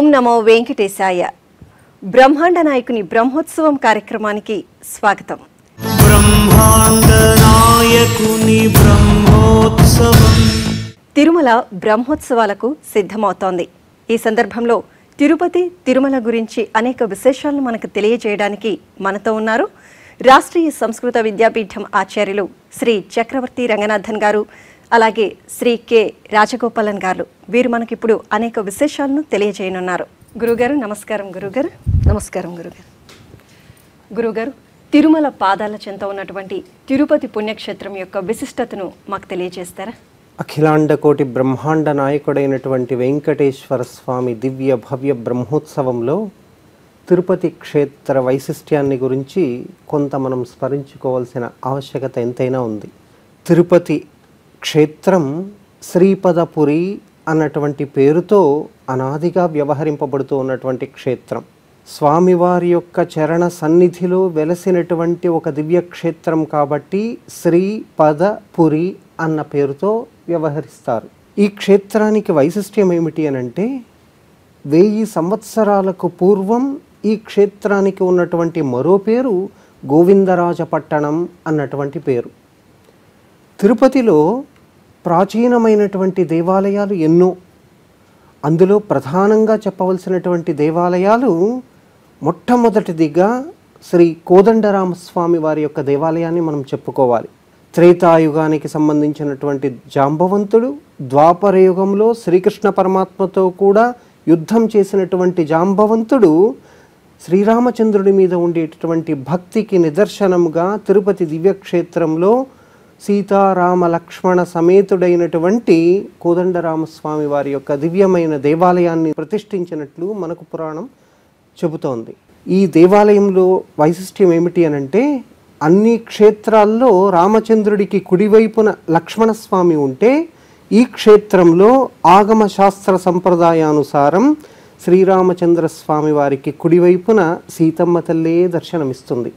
ఓం నమో వెంకటేశాయ బ్రహ్మాండ నాయకుని బ్రహ్మోత్సవం కార్యక్రమానికి స్వాగతం బ్రహ్మాండ నాయకుని బ్రహ్మోత్సవం తిరుమల బ్రహ్మోత్సవాలకు సిద్ధమవుతోంది ఈ సందర్భంలో తిరుపతి తిరుమల గురించి అనేక విశేషాలను మనకు తెలియజేయడానికి మనతో ఉన్నారు రాష్ట్రీయ సంస్కృత విద్యాపీఠం ఆచార్యులు శ్రీ చక్రవర్తి రంగనాథన్ గారు అలాగే శ్రీ కె రాజగోపాలన్ గారు వీరు మనకిప్పుడు అనేక విశేషాలను తెలియజేయనున్నారు గురుగారు నమస్కారం గురుగారు నమస్కారం గురుగారు గురుగారు తిరుమల పాదాల చెంత ఉన్నటువంటి తిరుపతి పుణ్యక్షేత్రం యొక్క విశిష్టతను మాకు తెలియజేస్తారా అఖిలాండ కోటి బ్రహ్మాండ నాయకుడైనటువంటి వెంకటేశ్వర స్వామి దివ్య భవ్య బ్రహ్మోత్సవంలో తిరుపతి క్షేత్ర వైశిష్ట్యాన్ని గురించి కొంత మనం స్మరించుకోవాల్సిన ఆవశ్యకత ఎంతైనా ఉంది తిరుపతి క్షేత్రం శ్రీపదపురి అన్నటువంటి పేరుతో అనాదిగా వ్యవహరింపబడుతూ ఉన్నటువంటి క్షేత్రం స్వామివారి యొక్క చరణ సన్నిధిలో వెలసినటువంటి ఒక దివ్య క్షేత్రం కాబట్టి శ్రీపదపురి అన్న పేరుతో వ్యవహరిస్తారు ఈ క్షేత్రానికి వైశిష్ట్యం ఏమిటి అనంటే వెయ్యి సంవత్సరాలకు పూర్వం ఈ క్షేత్రానికి ఉన్నటువంటి మరో పేరు గోవిందరాజపట్టణం అన్నటువంటి పేరు తిరుపతిలో ప్రాచీనమైనటువంటి దేవాలయాలు ఎన్నో అందులో ప్రధానంగా చెప్పవలసినటువంటి దేవాలయాలు మొట్టమొదటిదిగా శ్రీ కోదండరామస్వామి వారి యొక్క దేవాలయాన్ని మనం చెప్పుకోవాలి త్రేతాయుగానికి సంబంధించినటువంటి జాంబవంతుడు ద్వాపర యుగంలో శ్రీకృష్ణ పరమాత్మతో కూడా యుద్ధం చేసినటువంటి జాంబవంతుడు శ్రీరామచంద్రుడి మీద ఉండేటటువంటి భక్తికి నిదర్శనముగా తిరుపతి దివ్యక్షేత్రంలో సీతారామ లక్ష్మణ సమేతుడైనటువంటి కోదండరామస్వామి వారి యొక్క దివ్యమైన దేవాలయాన్ని ప్రతిష్ఠించినట్లు మనకు పురాణం చెబుతోంది ఈ దేవాలయంలో వైశిష్ట్యం ఏమిటి అనంటే అన్ని క్షేత్రాల్లో రామచంద్రుడికి కుడివైపున లక్ష్మణస్వామి ఉంటే ఈ క్షేత్రంలో ఆగమ శాస్త్ర సంప్రదాయానుసారం శ్రీరామచంద్ర స్వామి వారికి కుడివైపున సీతమ్మ తల్లే దర్శనమిస్తుంది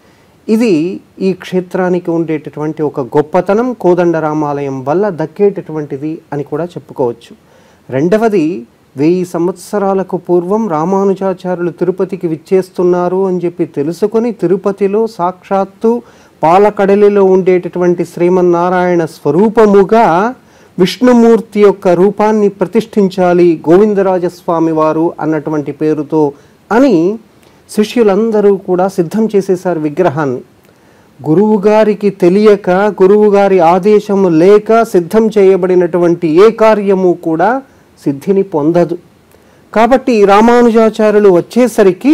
ఇది ఈ క్షేత్రానికి ఉండేటటువంటి ఒక గొప్పతనం కోదండరామాలయం వల్ల దక్కేటటువంటిది అని కూడా చెప్పుకోవచ్చు రెండవది వెయ్యి సంవత్సరాలకు పూర్వం రామానుజాచార్యులు తిరుపతికి విచ్చేస్తున్నారు అని చెప్పి తెలుసుకొని తిరుపతిలో సాక్షాత్తు పాలకడలిలో ఉండేటటువంటి శ్రీమన్నారాయణ స్వరూపముగా విష్ణుమూర్తి యొక్క రూపాన్ని ప్రతిష్ఠించాలి గోవిందరాజస్వామి వారు అన్నటువంటి పేరుతో అని శిష్యులందరూ కూడా సిద్ధం చేసేశారు విగ్రహాన్ని గురువుగారికి తెలియక గురువుగారి ఆదేశము లేక సిద్ధం చేయబడినటువంటి ఏ కార్యము కూడా సిద్ధిని పొందదు కాబట్టి రామానుజాచార్యులు వచ్చేసరికి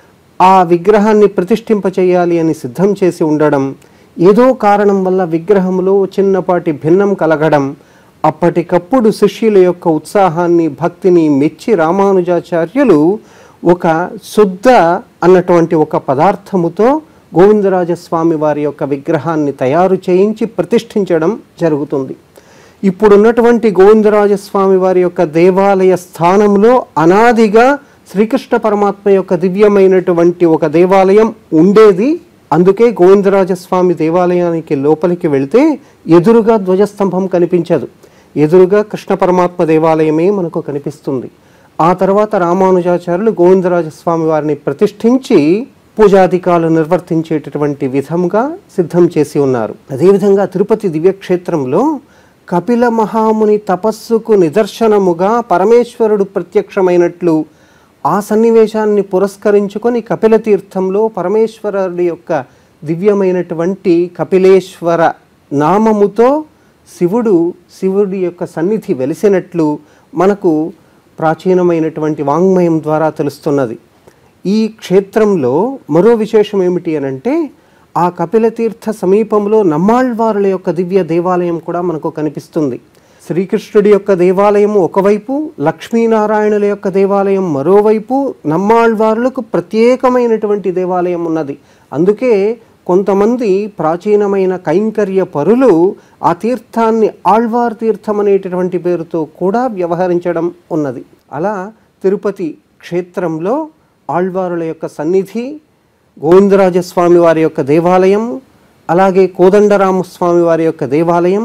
ఆ విగ్రహాన్ని ప్రతిష్ఠింప చేయాలి అని సిద్ధం చేసి ఉండడం ఏదో కారణం వల్ల విగ్రహంలో చిన్నపాటి భిన్నం కలగడం అప్పటికప్పుడు శిష్యుల యొక్క ఉత్సాహాన్ని భక్తిని మెచ్చి రామానుజాచార్యులు ఒక శుద్ధ అన్నటువంటి ఒక పదార్థముతో గోవిందరాజస్వామి వారి యొక్క విగ్రహాన్ని తయారు చేయించి ప్రతిష్ఠించడం జరుగుతుంది ఇప్పుడున్నటువంటి గోవిందరాజస్వామి వారి యొక్క దేవాలయ స్థానంలో అనాదిగా శ్రీకృష్ణ పరమాత్మ యొక్క దివ్యమైనటువంటి ఒక దేవాలయం ఉండేది అందుకే గోవిందరాజస్వామి దేవాలయానికి లోపలికి వెళితే ఎదురుగా ధ్వజస్తంభం కనిపించదు ఎదురుగా కృష్ణ పరమాత్మ దేవాలయమే మనకు కనిపిస్తుంది ఆ తర్వాత రామానుజాచార్యులు గోవిందరాజస్వామి వారిని ప్రతిష్ఠించి పూజాధికాలు నిర్వర్తించేటటువంటి విధంగా సిద్ధం చేసి ఉన్నారు అదేవిధంగా తిరుపతి దివ్యక్షేత్రంలో కపిల మహాముని తపస్సుకు నిదర్శనముగా పరమేశ్వరుడు ప్రత్యక్షమైనట్లు ఆ సన్నివేశాన్ని పురస్కరించుకొని కపిల తీర్థంలో పరమేశ్వరుడి యొక్క దివ్యమైనటువంటి కపిలేశ్వర నామముతో శివుడు శివుడి యొక్క సన్నిధి వెలిసినట్లు మనకు ప్రాచీనమైనటువంటి వాంగ్మయం ద్వారా తెలుస్తున్నది ఈ క్షేత్రంలో మరో విశేషం ఏమిటి అనంటే ఆ కపిలతీర్థ సమీపంలో నమ్మాళ్వారుల యొక్క దివ్య దేవాలయం కూడా మనకు కనిపిస్తుంది శ్రీకృష్ణుడి యొక్క దేవాలయం ఒకవైపు లక్ష్మీనారాయణుల యొక్క దేవాలయం మరోవైపు నమ్మాళ్వారులకు ప్రత్యేకమైనటువంటి దేవాలయం ఉన్నది అందుకే కొంతమంది ప్రాచీనమైన కైంకర్య పరులు ఆ తీర్థాన్ని ఆళ్వార్ తీర్థం అనేటటువంటి పేరుతో కూడా వ్యవహరించడం ఉన్నది అలా తిరుపతి క్షేత్రంలో ఆళ్వారుల యొక్క సన్నిధి గోవిందరాజస్వామి వారి యొక్క దేవాలయం అలాగే కోదండరామస్వామి వారి యొక్క దేవాలయం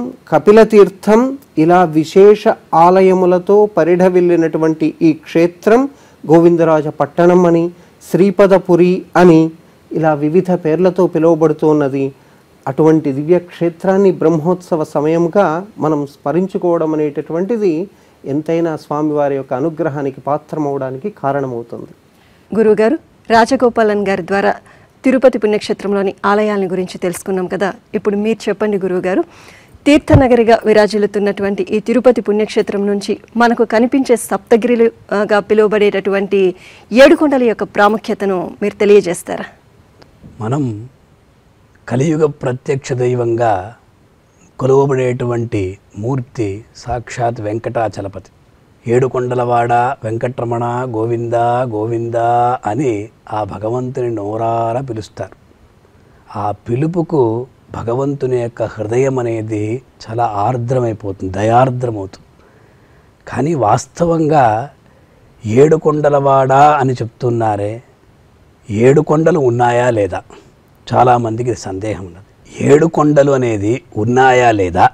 కపిలతీర్థం ఇలా విశేష ఆలయములతో పరిఢవిల్లినటువంటి ఈ క్షేత్రం గోవిందరాజ పట్టణం అని శ్రీపదపురి అని ఇలా వివిధ పేర్లతో పిలువబడుతూ ఉన్నది అటువంటి దివ్య క్షేత్రాన్ని బ్రహ్మోత్సవ సమయంగా మనం స్మరించుకోవడం అనేటటువంటిది ఎంతైనా స్వామివారి యొక్క అనుగ్రహానికి పాత్రమవడానికి కారణమవుతుంది గురువుగారు రాజగోపాలన్ గారి ద్వారా తిరుపతి పుణ్యక్షేత్రంలోని ఆలయాల గురించి తెలుసుకున్నాం కదా ఇప్పుడు మీరు చెప్పండి గురువుగారు తీర్థనగరిగా విరాజిల్లుతున్నటువంటి ఈ తిరుపతి పుణ్యక్షేత్రం నుంచి మనకు కనిపించే సప్తగిరిలుగా పిలువబడేటటువంటి ఏడుకొండల యొక్క ప్రాముఖ్యతను మీరు తెలియజేస్తారా మనం కలియుగ ప్రత్యక్ష దైవంగా కొలువబడేటువంటి మూర్తి సాక్షాత్ వెంకటాచలపతి ఏడుకొండలవాడ వెంకట్రమణ గోవింద గోవింద అని ఆ భగవంతుని నోరార పిలుస్తారు ఆ పిలుపుకు భగవంతుని యొక్క హృదయం అనేది చాలా ఆర్ద్రమైపోతుంది దయార్ద్రమవుతుంది కానీ వాస్తవంగా ఏడు కొండలవాడ అని చెప్తున్నారే ఏడు కొండలు ఉన్నాయా లేదా చాలామందికి ఇది సందేహం ఉన్నది ఏడు కొండలు అనేది ఉన్నాయా లేదా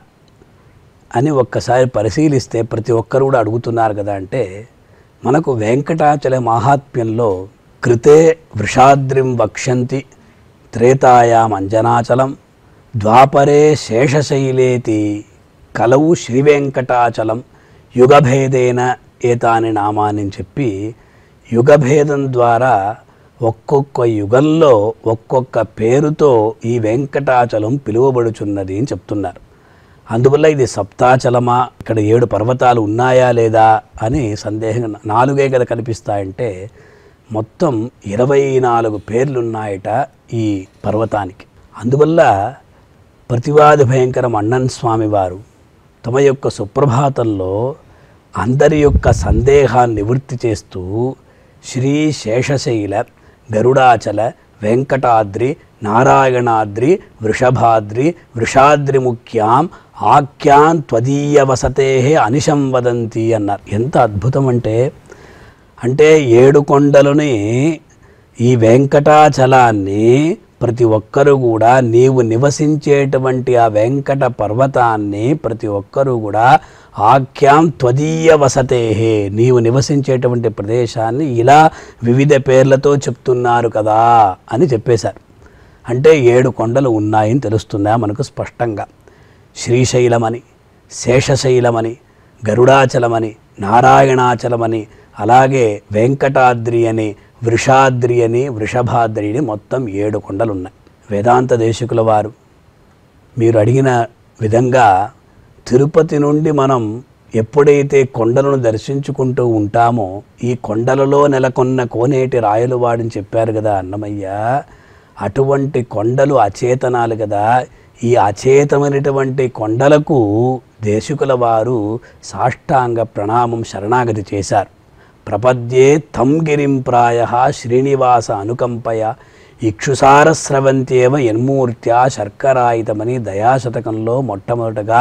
అని ఒక్కసారి పరిశీలిస్తే ప్రతి ఒక్కరు కూడా అడుగుతున్నారు కదా అంటే మనకు వెంకటాచల మాహాత్మ్యంలో కృతే వృషాద్రిం వక్ష్యంతి త్రేతాయాం అంజనాచలం ద్వాపరే శేషశైలేతి కలవు శ్రీవెంకటాచలం యుగభేదేన ఏతాని నామాని చెప్పి యుగభేదం ద్వారా ఒక్కొక్క యుగంలో ఒక్కొక్క పేరుతో ఈ వెంకటాచలం పిలువబడుచున్నది అని చెప్తున్నారు అందువల్ల ఇది సప్తాచలమా ఇక్కడ ఏడు పర్వతాలు ఉన్నాయా లేదా అని సందేహం నాలుగే కదా కనిపిస్తాయంటే మొత్తం ఇరవై నాలుగు పేర్లున్నాయట ఈ పర్వతానికి అందువల్ల ప్రతివాది భయంకరం అన్నన్ స్వామి వారు తమ యొక్క సుప్రభాతంలో అందరి యొక్క సందేహాన్ని నివృత్తి చేస్తూ శ్రీ శేషశైల గరుడాచల వెంకటాద్రి నారాయణాద్రి వృషభాద్రి వృషాద్రి ముఖ్యాం ఆఖ్యాన్ త్వదీయ వసతే అనిశం వదంతి అన్నారు ఎంత అద్భుతం అంటే అంటే ఏడు కొండలని ఈ వెంకటాచలాన్ని ప్రతి ఒక్కరూ కూడా నీవు నివసించేటువంటి ఆ వెంకట పర్వతాన్ని ప్రతి ఒక్కరూ కూడా ఆఖ్యాం త్వదీయ వసతేహే నీవు నివసించేటువంటి ప్రదేశాన్ని ఇలా వివిధ పేర్లతో చెప్తున్నారు కదా అని చెప్పేశారు అంటే ఏడు కొండలు ఉన్నాయని తెలుస్తుందా మనకు స్పష్టంగా శ్రీశైలమని శేషశైలమని గరుడాచలమని నారాయణాచలమని అలాగే వెంకటాద్రి అని వృషాద్రి అని వృషభాద్రి అని మొత్తం ఏడు కొండలు ఉన్నాయి వేదాంత దేశికుల వారు మీరు అడిగిన విధంగా తిరుపతి నుండి మనం ఎప్పుడైతే కొండలను దర్శించుకుంటూ ఉంటామో ఈ కొండలలో నెలకొన్న కోనేటి రాయలు వాడిని చెప్పారు కదా అన్నమయ్య అటువంటి కొండలు అచేతనాలు కదా ఈ అచేతమైనటువంటి కొండలకు దేశికుల వారు సాష్టాంగ ప్రణామం శరణాగతి చేశారు ప్రపద్యే తం గిరిం ప్రాయ శ్రీనివాస అనుకంపయ ఇక్షుసారస్రవంత్యేవ యన్మూర్త్యా శర్కరాయితమని దయాశతకంలో మొట్టమొదటగా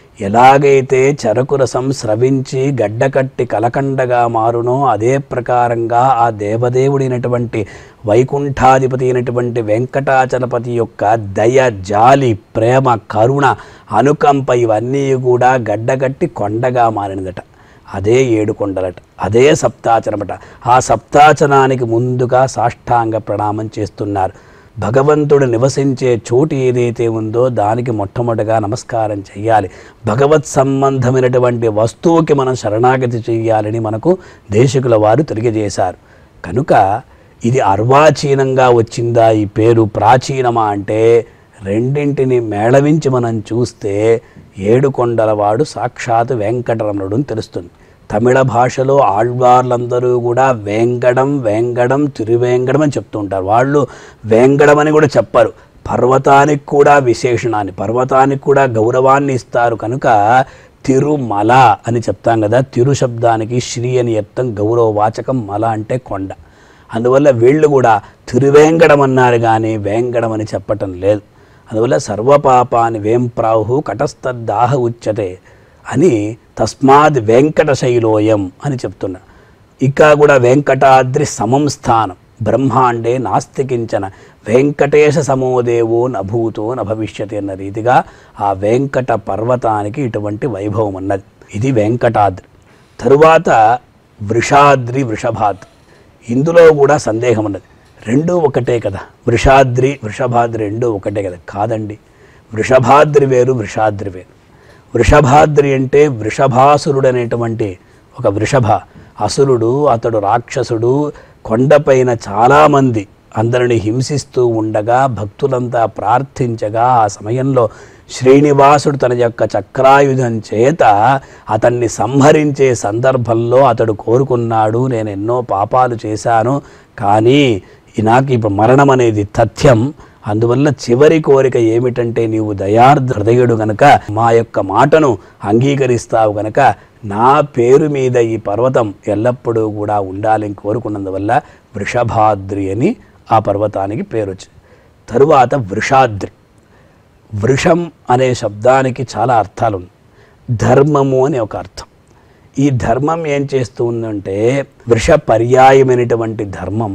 ఎలాగైతే చెరకు రసం స్రవించి గడ్డకట్టి కలకండగా మారునో అదే ప్రకారంగా ఆ దేవదేవుడైనటువంటి వైకుంఠాధిపతి అయినటువంటి వెంకటాచలపతి యొక్క దయ జాలి ప్రేమ కరుణ అనుకంప ఇవన్నీ కూడా గడ్డకట్టి కొండగా మారినదట అదే ఏడు కొండలట అదే సప్తాచనమట ఆ సప్తాచనానికి ముందుగా సాష్టాంగ ప్రణామం చేస్తున్నారు భగవంతుడు నివసించే చోటు ఏదైతే ఉందో దానికి మొట్టమొదటిగా నమస్కారం చేయాలి భగవత్ సంబంధమైనటువంటి వస్తువుకి మనం శరణాగతి చేయాలని మనకు దేశకుల వారు తెలియజేశారు కనుక ఇది అర్వాచీనంగా వచ్చిందా ఈ పేరు ప్రాచీనమా అంటే రెండింటిని మేళవించి మనం చూస్తే ఏడుకొండలవాడు సాక్షాత్ వెంకటరమణుడు అని తెలుస్తుంది తమిళ భాషలో ఆళ్వార్లందరూ కూడా వేంగడం వేంగడం తిరువేంగడం అని చెప్తూ ఉంటారు వాళ్ళు వేంగడం అని కూడా చెప్పరు పర్వతానికి కూడా విశేషణాన్ని పర్వతానికి కూడా గౌరవాన్ని ఇస్తారు కనుక తిరుమల అని చెప్తాం కదా తిరు శబ్దానికి శ్రీ అని అర్థం గౌరవ వాచకం మల అంటే కొండ అందువల్ల వీళ్ళు కూడా తిరువేంగడం అన్నారు కానీ వేంగడం అని చెప్పటం లేదు అందువల్ల సర్వపాపాని వేం ప్రాహు కటస్థద్దాహ ఉచ్యతే అని తస్మాద్ వెంకట శైలోయం అని చెప్తున్నా ఇంకా కూడా వెంకటాద్రి సమం స్థానం బ్రహ్మాండే నాస్తికించన వెంకటేశ సమోదేవో నభూతో నభవిష్యతి అన్న రీతిగా ఆ వెంకట పర్వతానికి ఇటువంటి వైభవం ఉన్నది ఇది వెంకటాద్రి తరువాత వృషాద్రి వృషభాద్రి ఇందులో కూడా సందేహం ఉన్నది రెండూ ఒకటే కదా వృషాద్రి వృషభాద్రి రెండూ ఒకటే కదా కాదండి వృషభాద్రి వేరు వృషాద్రి వేరు వృషభాద్రి అంటే వృషభాసురుడు అనేటువంటి ఒక వృషభ అసురుడు అతడు రాక్షసుడు కొండపైన చాలామంది అందరిని హింసిస్తూ ఉండగా భక్తులంతా ప్రార్థించగా ఆ సమయంలో శ్రీనివాసుడు తన యొక్క చక్రాయుధం చేత అతన్ని సంహరించే సందర్భంలో అతడు కోరుకున్నాడు నేను ఎన్నో పాపాలు చేశాను కానీ ఈ నాకు ఇప్పుడు మరణం అనేది తథ్యం అందువల్ల చివరి కోరిక ఏమిటంటే నీవు దయార్ధ హృదయుడు గనక మా యొక్క మాటను అంగీకరిస్తావు గనక నా పేరు మీద ఈ పర్వతం ఎల్లప్పుడూ కూడా ఉండాలని కోరుకున్నందువల్ల వృషభాద్రి అని ఆ పర్వతానికి పేరు వచ్చింది తరువాత వృషాద్రి వృషం అనే శబ్దానికి చాలా అర్థాలు ఉన్నాయి ధర్మము అని ఒక అర్థం ఈ ధర్మం ఏం చేస్తూ ఉందంటే వృష పర్యాయమైనటువంటి ధర్మం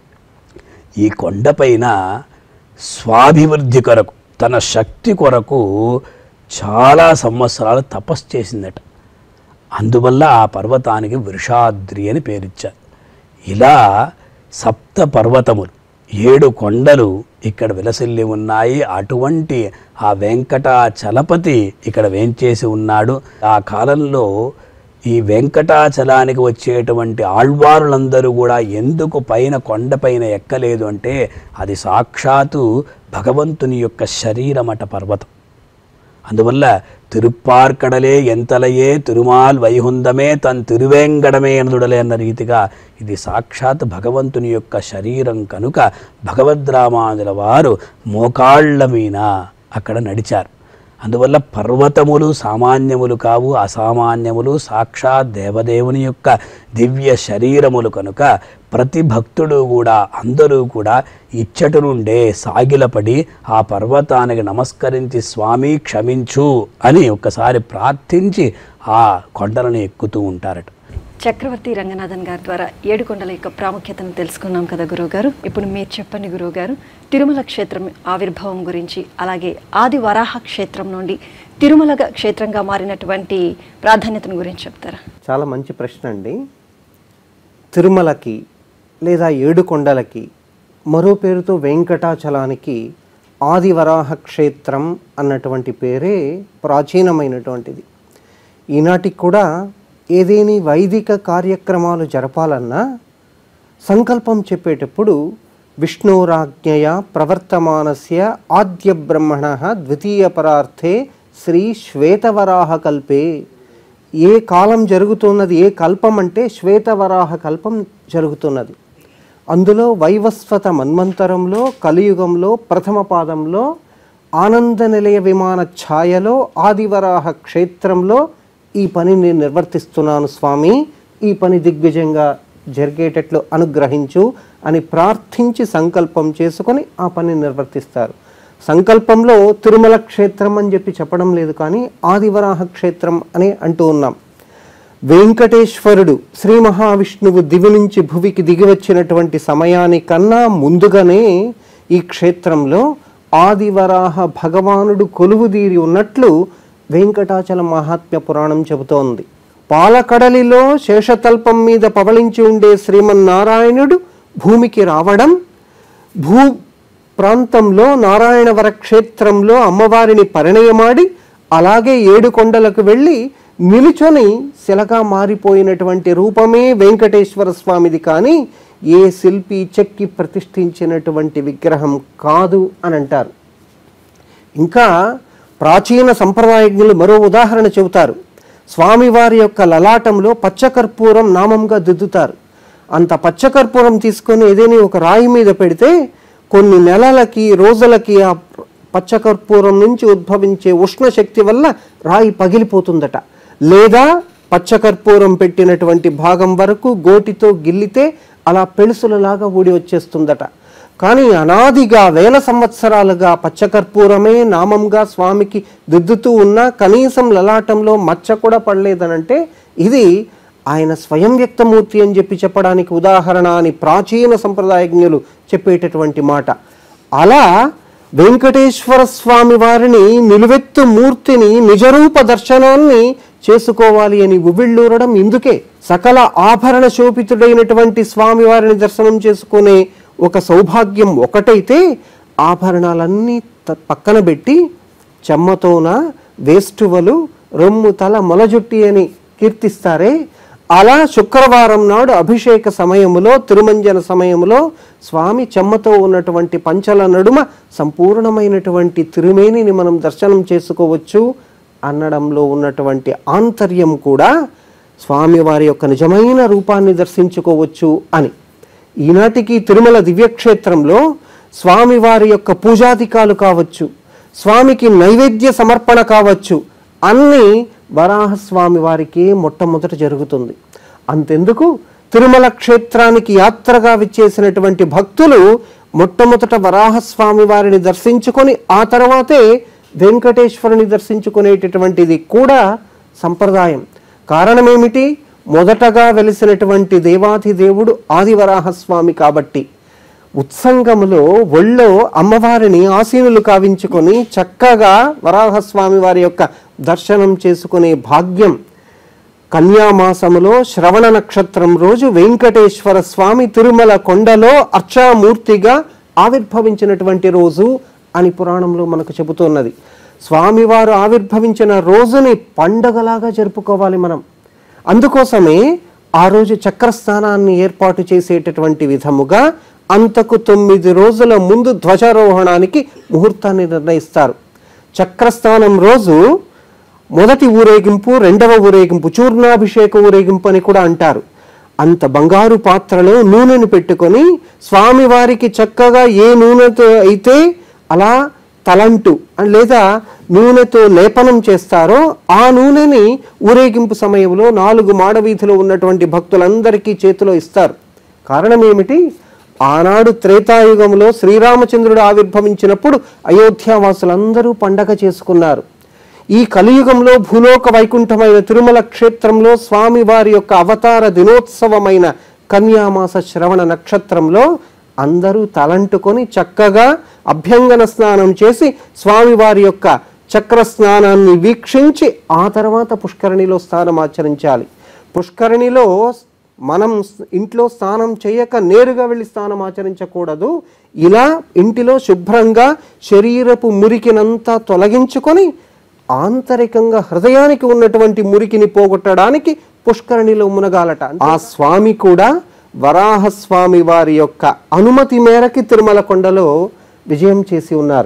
ఈ కొండపైన స్వాభివృద్ధి కొరకు తన శక్తి కొరకు చాలా సంవత్సరాలు తపస్సు చేసిందట అందువల్ల ఆ పర్వతానికి వృషాద్రి అని పేరిచ్చారు ఇలా సప్త పర్వతములు ఏడు కొండలు ఇక్కడ విలసిల్లి ఉన్నాయి అటువంటి ఆ వెంకటాచలపతి ఇక్కడ వేంచేసి ఉన్నాడు ఆ కాలంలో ఈ వెంకటాచలానికి వచ్చేటువంటి ఆళ్వారులందరూ కూడా ఎందుకు పైన కొండపైన ఎక్కలేదు అంటే అది సాక్షాత్తు భగవంతుని యొక్క శరీరమట పర్వతం అందువల్ల తిరుప్పార్కడలే ఎంతలయే తిరుమాల్ వైహుందమే తన్ తిరువేంగడమే ఎనదుడలే అన్న రీతిగా ఇది సాక్షాత్ భగవంతుని యొక్క శరీరం కనుక భగవద్రామానుల వారు మోకాళ్ళ మీద అక్కడ నడిచారు అందువల్ల పర్వతములు సామాన్యములు కావు అసామాన్యములు సాక్షాత్ దేవదేవుని యొక్క దివ్య శరీరములు కనుక ప్రతి భక్తుడు కూడా అందరూ కూడా ఇచ్చటి నుండే సాగిలపడి ఆ పర్వతానికి నమస్కరించి స్వామి క్షమించు అని ఒక్కసారి ప్రార్థించి ఆ కొండలను ఎక్కుతూ ఉంటారట చక్రవర్తి రంగనాథన్ గారి ద్వారా ఏడుకొండల యొక్క ప్రాముఖ్యతను తెలుసుకున్నాం కదా గురువుగారు ఇప్పుడు మీరు చెప్పండి గురువుగారు తిరుమల క్షేత్రం ఆవిర్భావం గురించి అలాగే ఆది వరాహ క్షేత్రం నుండి తిరుమల క్షేత్రంగా మారినటువంటి ప్రాధాన్యతను గురించి చెప్తారా చాలా మంచి ప్రశ్న అండి తిరుమలకి లేదా ఏడుకొండలకి మరో పేరుతో వెంకటాచలానికి ఆదివరాహ క్షేత్రం అన్నటువంటి పేరే ప్రాచీనమైనటువంటిది ఈనాటికి కూడా ఏదేని వైదిక కార్యక్రమాలు జరపాలన్నా సంకల్పం చెప్పేటప్పుడు విష్ణురాజ్ఞయ ప్రవర్తమానస్య ఆద్య బ్రహ్మణ ద్వితీయ పరార్థే శ్రీ శ్వేతవరాహ కల్పే ఏ కాలం జరుగుతున్నది ఏ కల్పం అంటే శ్వేతవరాహ కల్పం జరుగుతున్నది అందులో వైవస్వత మన్వంతరంలో కలియుగంలో ప్రథమ పాదంలో ఆనంద నిలయ విమాన ఛాయలో ఆదివరాహ క్షేత్రంలో ఈ పని నేను నిర్వర్తిస్తున్నాను స్వామి ఈ పని దిగ్విజయంగా జరిగేటట్లు అనుగ్రహించు అని ప్రార్థించి సంకల్పం చేసుకొని ఆ పని నిర్వర్తిస్తారు సంకల్పంలో తిరుమల క్షేత్రం అని చెప్పి చెప్పడం లేదు కానీ ఆదివరాహ క్షేత్రం అని అంటూ ఉన్నాం వెంకటేశ్వరుడు శ్రీ మహావిష్ణువు దివి నుంచి భువికి దిగివచ్చినటువంటి సమయానికన్నా ముందుగానే ఈ క్షేత్రంలో ఆదివరాహ భగవానుడు కొలువుదీరి ఉన్నట్లు వెంకటాచల మహాత్మ్య పురాణం చెబుతోంది పాలకడలిలో శేషతల్పం మీద పవళించి ఉండే శ్రీమన్నారాయణుడు భూమికి రావడం భూ ప్రాంతంలో నారాయణవర క్షేత్రంలో అమ్మవారిని పరిణయమాడి అలాగే ఏడు కొండలకు వెళ్ళి నిలుచొని శిలగా మారిపోయినటువంటి రూపమే వెంకటేశ్వర స్వామిది కానీ ఏ శిల్పి చెక్కి ప్రతిష్ఠించినటువంటి విగ్రహం కాదు అని అంటారు ఇంకా ప్రాచీన సంప్రదాయజ్ఞులు మరో ఉదాహరణ చెబుతారు స్వామివారి యొక్క లలాటంలో పచ్చకర్పూరం నామంగా దిద్దుతారు అంత పచ్చకర్పూరం తీసుకొని ఏదైనా ఒక రాయి మీద పెడితే కొన్ని నెలలకి రోజులకి ఆ పచ్చకర్పూరం నుంచి ఉద్భవించే ఉష్ణ శక్తి వల్ల రాయి పగిలిపోతుందట లేదా పచ్చకర్పూరం పెట్టినటువంటి భాగం వరకు గోటితో గిల్లితే అలా పెళుసులలాగా ఊడి వచ్చేస్తుందట కానీ అనాదిగా వేల సంవత్సరాలుగా పచ్చకర్పూరమే నామంగా స్వామికి దిద్దుతూ ఉన్నా కనీసం లలాటంలో మచ్చ కూడా పడలేదనంటే ఇది ఆయన స్వయం వ్యక్తమూర్తి అని చెప్పి చెప్పడానికి ఉదాహరణ అని ప్రాచీన సంప్రదాయజ్ఞులు చెప్పేటటువంటి మాట అలా వెంకటేశ్వర స్వామి వారిని నిలువెత్తు మూర్తిని నిజరూప దర్శనాన్ని చేసుకోవాలి అని ఉవిళ్ళూరడం ఇందుకే సకల ఆభరణ శోభితుడైనటువంటి స్వామివారిని దర్శనం చేసుకునే ఒక సౌభాగ్యం ఒకటైతే ఆభరణాలన్నీ త- పక్కన పెట్టి చెమ్మతోన వేస్తువలు రొమ్ము తల మొలజుట్టి అని కీర్తిస్తారే అలా శుక్రవారం నాడు అభిషేక సమయములో తిరుమంజన సమయములో స్వామి చెమ్మతో ఉన్నటువంటి పంచల నడుమ సంపూర్ణమైనటువంటి తిరుమేనిని మనం దర్శనం చేసుకోవచ్చు అనడంలో ఉన్నటువంటి ఆంతర్యం కూడా స్వామివారి యొక్క నిజమైన రూపాన్ని దర్శించుకోవచ్చు అని ఈనాటికి తిరుమల దివ్యక్షేత్రంలో స్వామివారి యొక్క పూజాధికాలు కావచ్చు స్వామికి నైవేద్య సమర్పణ కావచ్చు అన్నీ వరాహస్వామి వారికి మొట్టమొదట జరుగుతుంది అంతెందుకు తిరుమల క్షేత్రానికి యాత్రగా విచ్చేసినటువంటి భక్తులు మొట్టమొదట వరాహస్వామి వారిని దర్శించుకొని ఆ తర్వాతే వెంకటేశ్వరుని దర్శించుకునేటటువంటిది కూడా సంప్రదాయం కారణమేమిటి మొదటగా వెలిసినటువంటి దేవాధిదేవుడు ఆదివరాహస్వామి కాబట్టి ఉత్సంగములో ఒళ్ళో అమ్మవారిని ఆసీనులు కావించుకొని చక్కగా వరాహస్వామి వారి యొక్క దర్శనం చేసుకునే భాగ్యం కన్యామాసములో శ్రవణ నక్షత్రం రోజు వెంకటేశ్వర స్వామి తిరుమల కొండలో అర్చామూర్తిగా ఆవిర్భవించినటువంటి రోజు అని పురాణంలో మనకు చెబుతున్నది స్వామివారు ఆవిర్భవించిన రోజుని పండగలాగా జరుపుకోవాలి మనం అందుకోసమే ఆ రోజు చక్రస్థానాన్ని ఏర్పాటు చేసేటటువంటి విధముగా అంతకు తొమ్మిది రోజుల ముందు ధ్వజారోహణానికి ముహూర్తాన్ని నిర్ణయిస్తారు చక్రస్థానం రోజు మొదటి ఊరేగింపు రెండవ ఊరేగింపు చూర్ణాభిషేక ఊరేగింపు అని కూడా అంటారు అంత బంగారు పాత్రలో నూనెను పెట్టుకొని స్వామివారికి చక్కగా ఏ నూనెతో అయితే అలా తలంటు లేదా నూనెతో లేపనం చేస్తారో ఆ నూనెని ఊరేగింపు సమయంలో నాలుగు మాడవీధిలో ఉన్నటువంటి భక్తులందరికీ చేతిలో ఇస్తారు కారణం ఏమిటి ఆనాడు త్రేతాయుగంలో శ్రీరామచంద్రుడు ఆవిర్భవించినప్పుడు అయోధ్యావాసులందరూ పండగ చేసుకున్నారు ఈ కలియుగంలో భూలోక వైకుంఠమైన తిరుమల క్షేత్రంలో స్వామివారి యొక్క అవతార దినోత్సవమైన కన్యామాస శ్రవణ నక్షత్రంలో అందరూ తలంటుకొని చక్కగా అభ్యంగన స్నానం చేసి స్వామివారి యొక్క చక్ర స్నానాన్ని వీక్షించి ఆ తర్వాత పుష్కరిణిలో స్నానం ఆచరించాలి పుష్కరిణిలో మనం స్- ఇంట్లో స్నానం చేయక నేరుగా వెళ్ళి స్నానం ఆచరించకూడదు ఇలా ఇంటిలో శుభ్రంగా శరీరపు మురికినంతా తొలగించుకొని ఆంతరికంగా హృదయానికి ఉన్నటువంటి మురికిని పోగొట్టడానికి పుష్కరిణిలో మునగాలట ఆ స్వామి కూడా వరాహస్వామి వారి యొక్క అనుమతి మేరకి తిరుమల కొండలో విజయం చేసి ఉన్నారు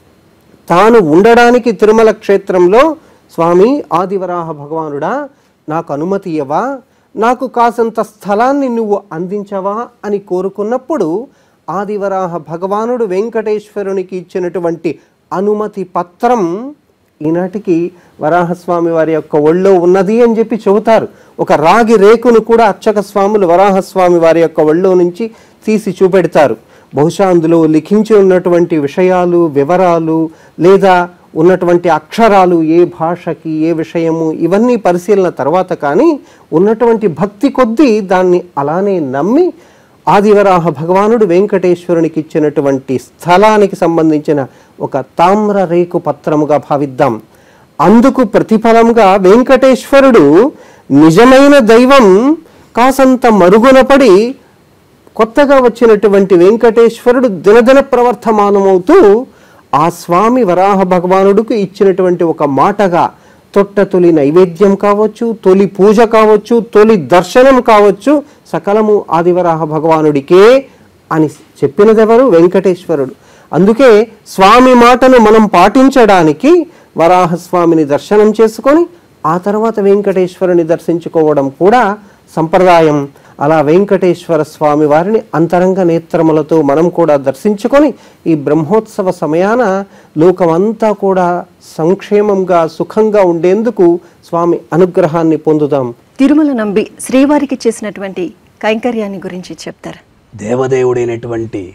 తాను ఉండడానికి తిరుమల క్షేత్రంలో స్వామి ఆదివరాహ భగవానుడా నాకు అనుమతి ఇవ్వవా నాకు కాసంత స్థలాన్ని నువ్వు అందించవా అని కోరుకున్నప్పుడు ఆదివరాహ భగవానుడు వెంకటేశ్వరునికి ఇచ్చినటువంటి అనుమతి పత్రం ఈనాటికి వరాహస్వామి వారి యొక్క ఒళ్ళో ఉన్నది అని చెప్పి చెబుతారు ఒక రాగి రేకును కూడా అర్చక స్వాములు వరాహస్వామి వారి యొక్క ఒళ్ళో నుంచి తీసి చూపెడతారు బహుశా అందులో లిఖించి ఉన్నటువంటి విషయాలు వివరాలు లేదా ఉన్నటువంటి అక్షరాలు ఏ భాషకి ఏ విషయము ఇవన్నీ పరిశీలన తర్వాత కానీ ఉన్నటువంటి భక్తి కొద్దీ దాన్ని అలానే నమ్మి ఆదివరాహ భగవానుడు వెంకటేశ్వరునికి ఇచ్చినటువంటి స్థలానికి సంబంధించిన ఒక తామ్ర రేకు పత్రముగా భావిద్దాం అందుకు ప్రతిఫలంగా వెంకటేశ్వరుడు నిజమైన దైవం కాసంత మరుగున పడి కొత్తగా వచ్చినటువంటి వెంకటేశ్వరుడు దినదిన ప్రవర్తమానమవుతూ ఆ స్వామి వరాహ భగవానుడికి ఇచ్చినటువంటి ఒక మాటగా తొట్ట తొలి నైవేద్యం కావచ్చు తొలి పూజ కావచ్చు తొలి దర్శనం కావచ్చు సకలము ఆదివరాహ భగవానుడికే అని చెప్పినదెవరు వెంకటేశ్వరుడు అందుకే స్వామి మాటను మనం పాటించడానికి వరాహస్వామిని దర్శనం చేసుకొని ఆ తర్వాత వెంకటేశ్వరుని దర్శించుకోవడం కూడా సంప్రదాయం అలా వెంకటేశ్వర స్వామి వారిని అంతరంగ నేత్రములతో మనం కూడా దర్శించుకొని ఈ బ్రహ్మోత్సవ సమయాన లోకమంతా కూడా సంక్షేమంగా సుఖంగా ఉండేందుకు స్వామి అనుగ్రహాన్ని పొందుదాం తిరుమల నంబి శ్రీవారికి చేసినటువంటి కైంకర్యాన్ని గురించి చెప్తారు దేవదేవుడైనటువంటి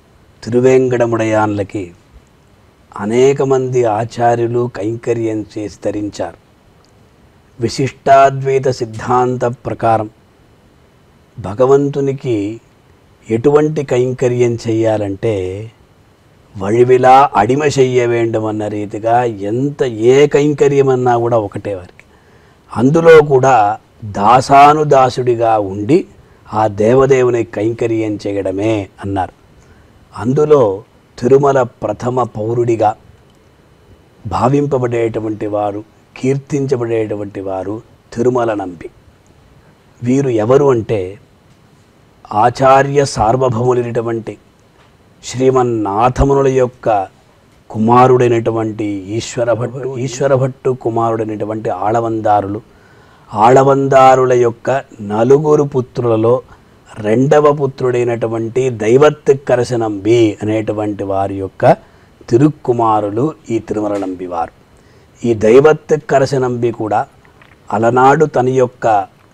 తిరువేంకటముడయాన్లకి అనేక మంది ఆచార్యులు కైంకర్యం చేసి తరించారు విశిష్టాద్వైత సిద్ధాంత ప్రకారం భగవంతునికి ఎటువంటి కైంకర్యం చెయ్యాలంటే వழிవిలా అడిమ చెయ్య వేండమన్న రీతిగా ఎంత ఏ కైంకర్యమన్నా కూడా ఒకటే వారికి అందులో కూడా దాసానుదాసుడిగా ఉండి ఆ దేవదేవుని కైంకర్యం చేయడమే అన్నారు అందులో తిరుమల ప్రథమ పౌరుడిగా భావింపబడేటువంటి వారు కీర్తించబడేటువంటి వారు తిరుమల నంబి వీరు ఎవరు అంటే ఆచార్య సార్వభౌములైనటువంటి శ్రీమన్నాథమునుల యొక్క కుమారుడైనటువంటి ఈశ్వర భట్టు ఈశ్వర భట్టు కుమారుడైనటువంటి ఆళవందారులు ఆళవందారుల యొక్క నలుగురు పుత్రులలో రెండవ పుత్రుడైనటువంటి దైవత్తిక్కరసనంబి అనేటువంటి వారి యొక్క తిరుక్కుమారులు ఈ తిరుమల నంబి వారు ఈ దైవత్తిక్కరసనంబి కూడా అలనాడు తన యొక్క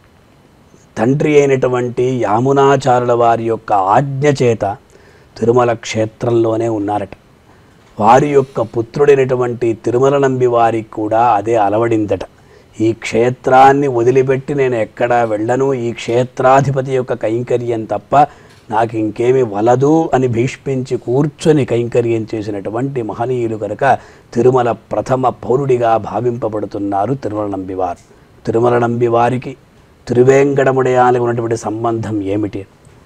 తండ్రి అయినటువంటి యామునాచారుల వారి యొక్క ఆజ్ఞ చేత తిరుమల క్షేత్రంలోనే ఉన్నారట వారి యొక్క పుత్రుడైనటువంటి తిరుమల నంబి వారికి కూడా అదే అలవడిందట ఈ క్షేత్రాన్ని వదిలిపెట్టి నేను ఎక్కడా వెళ్ళను ఈ క్షేత్రాధిపతి యొక్క కైంకర్యం తప్ప నాకు ఇంకేమి వలదు అని భీష్మించి కూర్చొని కైంకర్యం చేసినటువంటి మహనీయులు కనుక తిరుమల ప్రథమ పౌరుడిగా భావింపబడుతున్నారు తిరుమల నంబివారు తిరుమల నంబి వారికి తిరువేంకటముడయానికి ఉన్నటువంటి సంబంధం ఏమిటి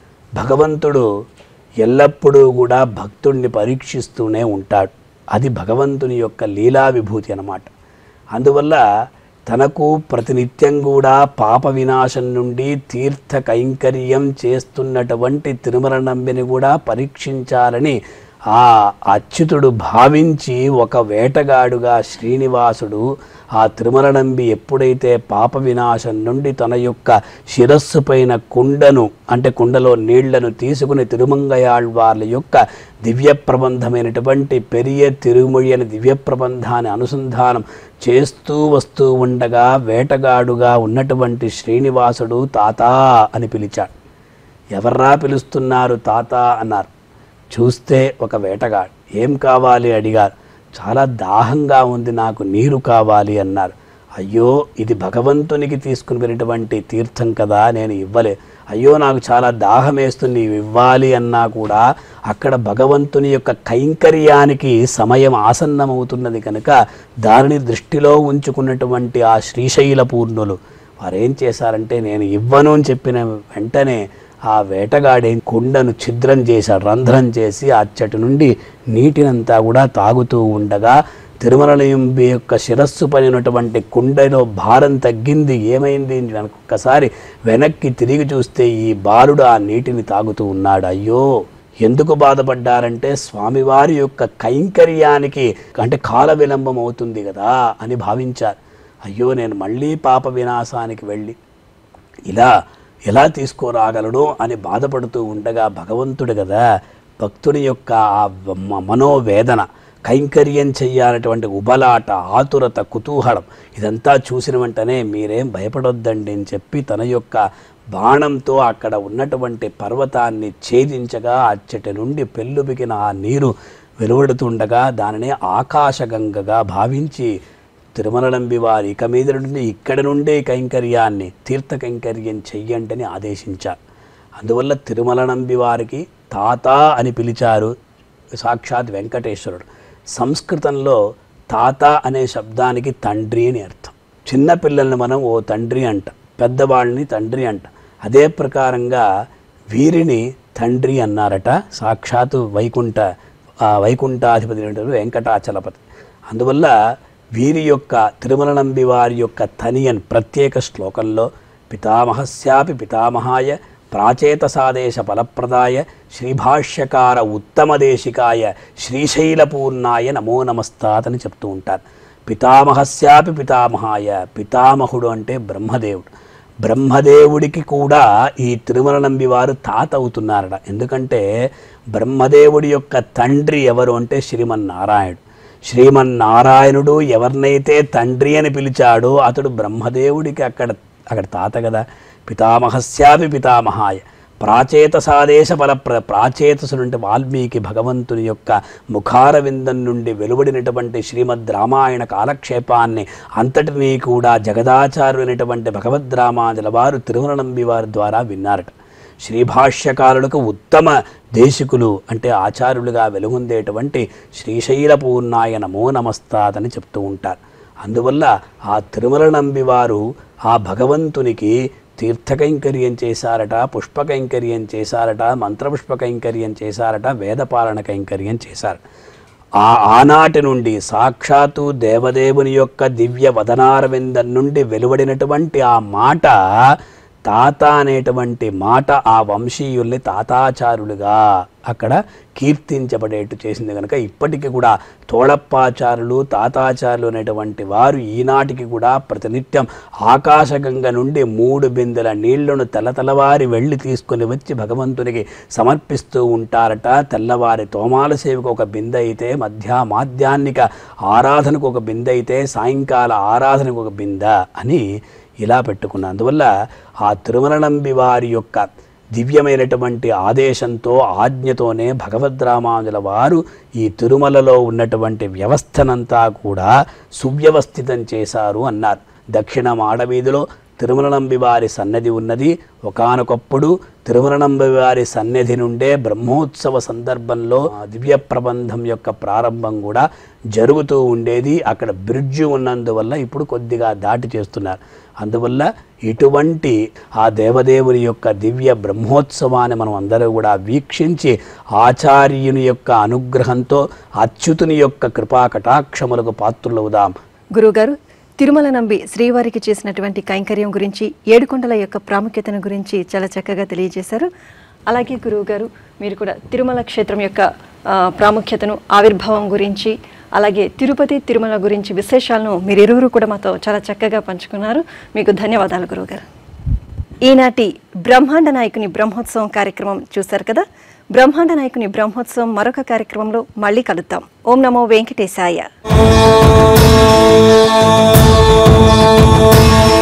భగవంతుడు ఎల్లప్పుడూ కూడా భక్తుణ్ణి పరీక్షిస్తూనే ఉంటాడు అది భగవంతుని యొక్క లీలా విభూతి అన్నమాట అందువల్ల తనకు ప్రతినిత్యం కూడా పాప వినాశం నుండి తీర్థ కైంకర్యం చేస్తున్నటువంటి తిరుమల నంబిని కూడా పరీక్షించాలని ఆ అచ్యుతుడు భావించి ఒక వేటగాడుగా శ్రీనివాసుడు ఆ తిరుమల నంబి ఎప్పుడైతే పాప వినాశం నుండి తన యొక్క శిరస్సు పైన కుండను అంటే కుండలో నీళ్లను తీసుకుని తిరుమంగయాళ్వార్ల యొక్క దివ్య ప్రబంధమైనటువంటి పెరియ తిరుమొഴి అనే దివ్య ప్రబంధాన్ని అనుసంధానం చేస్తూ వస్తూ ఉండగా వేటగాడుగా ఉన్నటువంటి శ్రీనివాసుడు తాతా అని పిలిచాడు ఎవర్రా పిలుస్తున్నారు తాత అన్నారు చూస్తే ఒక వేటగాడు ఏం కావాలి అడిగారు చాలా దాహంగా ఉంది నాకు నీరు కావాలి అన్నారు అయ్యో ఇది భగవంతునికి తీసుకుని వెళ్ళినటువంటి తీర్థం కదా నేను ఇవ్వలే అయ్యో నాకు చాలా దాహం వేస్తుంది నీవు ఇవ్వాలి అన్నా కూడా అక్కడ భగవంతుని యొక్క కైంకర్యానికి సమయం ఆసన్నమవుతున్నది కనుక దానిని దృష్టిలో ఉంచుకున్నటువంటి ఆ శ్రీశైల పూర్ణులు వారు ఏం చేశారంటే నేను ఇవ్వను అని చెప్పిన వెంటనే ఆ వేటగాడే కుండను ఛిద్రం చేశాడు రంధ్రం చేసి అచ్చటి నుండి నీటినంతా కూడా తాగుతూ ఉండగా తిరుమలయంబి యొక్క శిరస్సు పడినటువంటి కుండలో భారం తగ్గింది ఏమైంది అని వెనక ఒక్కసారి వెనక్కి తిరిగి చూస్తే ఈ బాలుడు ఆ నీటిని తాగుతూ ఉన్నాడు అయ్యో ఎందుకు బాధపడ్డారంటే స్వామివారి యొక్క కైంకర్యానికి అంటే కాల విలంబం అవుతుంది కదా అని భావించారు అయ్యో నేను మళ్ళీ పాప వినాశానికి వెళ్ళి ఇలా ఎలా తీసుకురాగలడు అని బాధపడుతూ ఉండగా భగవంతుడు కదా భక్తుడి యొక్క ఆ మ- మనోవేదన కైంకర్యం చెయ్యాలటువంటి ఉబలాట ఆతురత కుతూహలం ఇదంతా చూసిన వెంటనే మీరేం భయపడొద్దండి అని చెప్పి తన యొక్క బాణంతో అక్కడ ఉన్నటువంటి పర్వతాన్ని ఛేదించగా అచ్చటి నుండి పెళ్ళుబిగిన ఆ నీరు వెలువడుతుండగా దానిని ఆకాశగంగగా భావించి తిరుమలనంబి వారి ఇక మీద నుండి ఇక్కడ నుండే కైంకర్యాన్ని తీర్థ కైంకర్యం చెయ్యండి అని ఆదేశించారు అందువల్ల తిరుమలనంబి వారికి తాత అని పిలిచారు సాక్షాత్ వెంకటేశ్వరుడు సంస్కృతంలో తాత అనే శబ్దానికి తండ్రి అని అర్థం చిన్న పిల్లల్ని మనం ఓ తండ్రి అంట పెద్దవాళ్ళని తండ్రి అంట అదే ప్రకారంగా వీరిని తండ్రి అన్నారట సాక్షాత్తు వైకుంఠ ఆ వైకుంఠాధిపతి అయినటువంటి వెంకటాచలపతి అందువల్ల వీరి యొక్క తిరుమల నంబి వారి యొక్క తనియన్ ప్రత్యేక శ్లోకంలో పితామహస్యాపి పితామహాయ ప్రాచేతసాదేశ ఫలప్రదాయ శ్రీభాష్యకార ఉత్తమదేశికాయ శ్రీశైలపూర్ణాయ నమో నమస్తాత్ అని చెప్తూ ఉంటారు పితామహస్యాపి పితామహాయ పితామహుడు అంటే బ్రహ్మదేవుడు బ్రహ్మదేవుడికి కూడా ఈ తిరుమల నంబి వారు తాత అవుతున్నారట ఎందుకంటే బ్రహ్మదేవుడి యొక్క తండ్రి ఎవరు అంటే శ్రీమన్నారాయణుడు శ్రీమన్నారాయణుడు ఎవరినైతే తండ్రి అని పిలిచాడో అతడు బ్రహ్మదేవుడికి అక్కడ అక్కడ తాత కదా పితామహస్యాపి పితామహాయ ప్రాచేత సాదేశ ఫల ప్ర ప్రాచేతసుడు అంటే వాల్మీకి భగవంతుని యొక్క ముఖార విందం నుండి వెలువడినటువంటి శ్రీమద్ రామాయణ కాలక్షేపాన్ని అంతటినీ కూడా జగదాచార్యులైనటువంటి భగవద్ రామానుల వారు తిరుమల నంబి వారి ద్వారా విన్నారట శ్రీభాష్యకారులకు ఉత్తమ దేశికులు అంటే ఆచార్యులుగా వెలుగొందేటువంటి శ్రీశైల పూర్ణాయ నమో నమస్తాదని చెప్తూ ఉంటారు అందువల్ల ఆ తిరుమల నంబివారు ఆ భగవంతునికి తీర్థకైంకర్యం చేశారట పుష్పకైంకర్యం చేశారట మంత్రపుష్ప కైంకర్యం చేశారట వేదపాలన కైంకర్యం చేశారు ఆ ఆనాటి నుండి సాక్షాత్తు దేవదేవుని యొక్క దివ్య వదనారవిందం నుండి వెలువడినటువంటి ఆ మాట తాత అనేటువంటి మాట ఆ వంశీయుల్ని తాతాచారులుగా అక్కడ కీర్తించబడేట్టు చేసింది కనుక ఇప్పటికీ కూడా తోడప్పాచారులు తాతాచారులు అనేటువంటి వారు ఈనాటికి కూడా ప్రతినిత్యం ఆకాశగంగ నుండి మూడు బిందెల నీళ్లను తెల్లతలవారి వెళ్ళి తీసుకొని వచ్చి భగవంతునికి సమర్పిస్తూ ఉంటారట తెల్లవారి తోమాల సేవకు ఒక బిందె అయితే మధ్య మాధ్యాన్నిక ఆరాధనకు ఒక బిందె అయితే సాయంకాల ఆరాధనకు ఒక బిందె అని ఇలా పెట్టుకున్న అందువల్ల ఆ తిరుమల నంబి వారి యొక్క దివ్యమైనటువంటి ఆదేశంతో ఆజ్ఞతోనే భగవద్రామానుజుల వారు ఈ తిరుమలలో ఉన్నటువంటి వ్యవస్థనంతా కూడా సువ్యవస్థితం చేశారు అన్నారు దక్షిణ మాడవీధిలో తిరుమలనంబి వారి సన్నది ఉన్నది ఒకానొకప్పుడు తిరుమలనంబి వారి సన్నిధి నుండే బ్రహ్మోత్సవ సందర్భంలో ఆ దివ్య ప్రబంధం యొక్క ప్రారంభం కూడా జరుగుతూ ఉండేది అక్కడ బ్రిడ్జి ఉన్నందువల్ల ఇప్పుడు కొద్దిగా దాటి చేస్తున్నారు అందువల్ల ఇటువంటి ఆ దేవదేవుని యొక్క దివ్య బ్రహ్మోత్సవాన్ని మనం అందరూ కూడా వీక్షించి ఆచార్యుని యొక్క అనుగ్రహంతో అచ్యుతుని యొక్క కృపా కటాక్షములకు పాత్రులవుదాం గురువుగారు తిరుమల నంబి శ్రీవారికి చేసినటువంటి కైంకర్యం గురించి ఏడుకొండల యొక్క ప్రాముఖ్యతను గురించి చాలా చక్కగా తెలియజేశారు అలాగే గురువుగారు మీరు కూడా తిరుమల క్షేత్రం యొక్క ఆ, ప్రాముఖ్యతను ఆవిర్భావం గురించి అలాగే తిరుపతి తిరుమల గురించి విశేషాలను మీరిరువురు కూడా మాతో చాలా చక్కగా పంచుకున్నారు మీకు ధన్యవాదాలు గురువుగారు ఈనాటి బ్రహ్మాండ నాయకుని బ్రహ్మోత్సవం కార్యక్రమం చూశారు కదా బ్రహ్మాండ నాయకుని బ్రహ్మోత్సవం మరొక కార్యక్రమంలో మళ్ళీ కలుద్దాం ఓం నమో వెంకటేశాయ ఓం